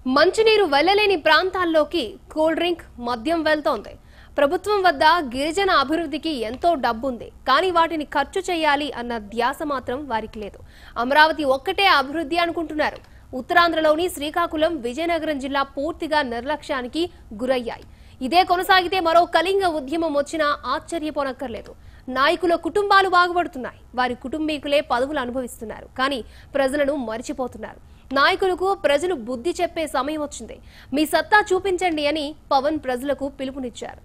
మంచినీరు వెళ్ళలేని ప్రాంతాల్లోకి cool drink మద్యం వెళ్తోంది ప్రభుత్వం వద్ద గిరిజన అభివృద్ధికి ఎంతో డబ్బుంది కానీ వాటిని ఖర్చు చేయాలి అన్న ధ్యాస మాత్రం వారికి లేదు అమరావతి ఒక్కటే అభివృద్ధి అనుకుంటున్నారు ఉత్తరాంధ్రలోని శ్రీకాకుళం విజయనగరం జిల్లా పూర్తిగా నిర్లక్ష్యానికి గురయ్యాయి ఇదే కొనసాగితే మరో కళింగ ఉద్యమం వచ్చినా ఆశ్చర్యపోనక్కర్లేదు నాయకుల కుటుంబాలు బాగుపడుతున్నాయి వారి కుటుంబీకులే పదవులు అనుభవిస్తున్నారు కానీ ప్రజలను మర్చిపోతున్నారు నాయకులకు ప్రజలు బుద్ధి చెప్పే సమయం వచ్చింది మీ సత్తా చూపించండి అని పవన్ ప్రజలకు పిలుపునిచ్చారు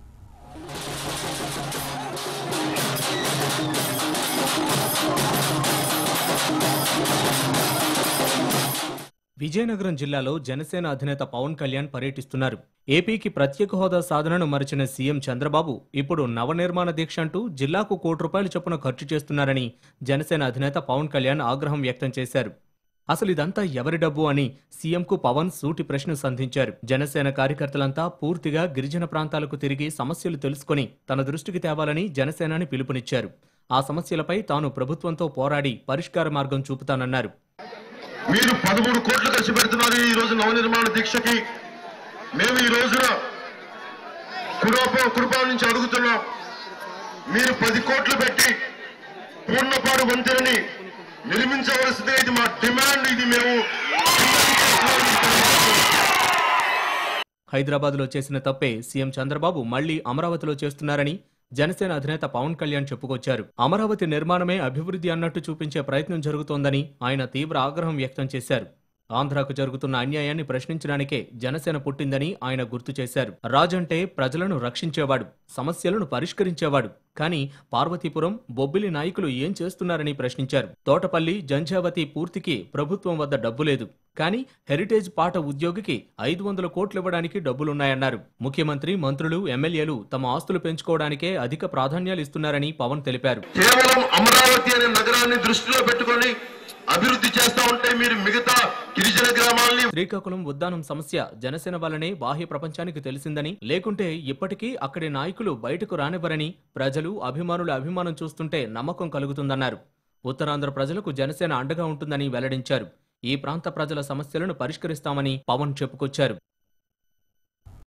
విజయనగరం జిల్లాలో జనసేన అధినేత పవన్ కళ్యాణ్ పర్యటిస్తున్నారు ఏపీకి ప్రత్యేక హోదా సాధనను మరిచిన సీఎం చంద్రబాబు ఇప్పుడు నవనిర్మాణ దీక్ష అంటూ జిల్లాకు కోటి రూపాయల చొప్పున ఖర్చు చేస్తున్నారని జనసేన అధినేత పవన్ కళ్యాణ్ ఆగ్రహం వ్యక్తం చేశారు అసలు ఇదంతా ఎవరి డబ్బు అని సీఎంకు పవన్ సూటి ప్రశ్న సంధించారు జనసేన కార్యకర్తలంతా పూర్తిగా గిరిజన ప్రాంతాలకు తిరిగి సమస్యలు తెలుసుకొని తన దృష్టికి తేవాలని జనసేనాని పిలుపునిచ్చారు ఆ సమస్యలపై తాను ప్రభుత్వంతో పోరాడి పరిష్కార మార్గం చూపుతానన్నారు మీరు పదమూడు కోట్లు ఖర్చు పెడుతున్నారు ఈ రోజు నవనిర్మాణ దీక్షకి మేము ఈ రోజున కురూప కృపా నుంచి అడుగుతున్నాం మీరు పది కోట్లు పెట్టి పూర్ణపాడు వంతెనని నిర్మించవలసిందే ఇది మా డిమాండ్ ఇది మేము హైదరాబాద్లో చేసిన తప్పే సీఎం చంద్రబాబు మళ్లీ అమరావతిలో చేస్తున్నారని జనసేన అధినేత పవన్ కళ్యాణ్ చెప్పుకొచ్చారు అమరావతి నిర్మాణమే అభివృద్ధి అన్నట్టు చూపించే ప్రయత్నం జరుగుతోందని ఆయన తీవ్ర ఆగ్రహం వ్యక్తం చేశారు ఆంధ్రాకు జరుగుతున్న అన్యాయాన్ని ప్రశ్నించడానికే జనసేన పుట్టిందని ఆయన గుర్తు చేశారు రాజంటే ప్రజలను రక్షించేవాడు సమస్యలను పరిష్కరించేవాడు కానీ పార్వతీపురం బొబ్బిలి నాయకులు ఏం చేస్తున్నారని ప్రశ్నించారు తోటపల్లి జంఝావతి పూర్తికి ప్రభుత్వం వద్ద డబ్బు లేదు కానీ హెరిటేజ్ పాట ఉద్యోగికి ఐదు వందల కోట్లు ఇవ్వడానికి డబ్బులున్నాయన్నారు ముఖ్యమంత్రి మంత్రులు ఎమ్మెల్యేలు తమ ఆస్తులు పెంచుకోవడానికే అధిక ప్రాధాన్యాలు ఇస్తున్నారని పవన్ తెలిపారు కేవలం అమరావతి అనే నగరాన్ని దృష్టిలో పెట్టుకొని అభివృద్ధి చేస్తా ఉంటే మీరు మిగతా గిరిజన గ్రామాల్ని శ్రీకాకుళం ఉద్దానం సమస్య జనసేన వల్లనే బాహ్య ప్రపంచానికి తెలిసిందని లేకుంటే ఇప్పటికీ అక్కడి నాయకులు బయటకు రానివ్వరని ప్రజలు అభిమానుల అభిమానం చూస్తుంటే నమ్మకం కలుగుతుందన్నారు ఉత్తరాంధ్ర ప్రజలకు జనసేన అండగా ఉంటుందని వెల్లడించారు ఈ ప్రాంత ప్రజల సమస్యలను పరిష్కరిస్తామని పవన్ చెప్పుకొచ్చారు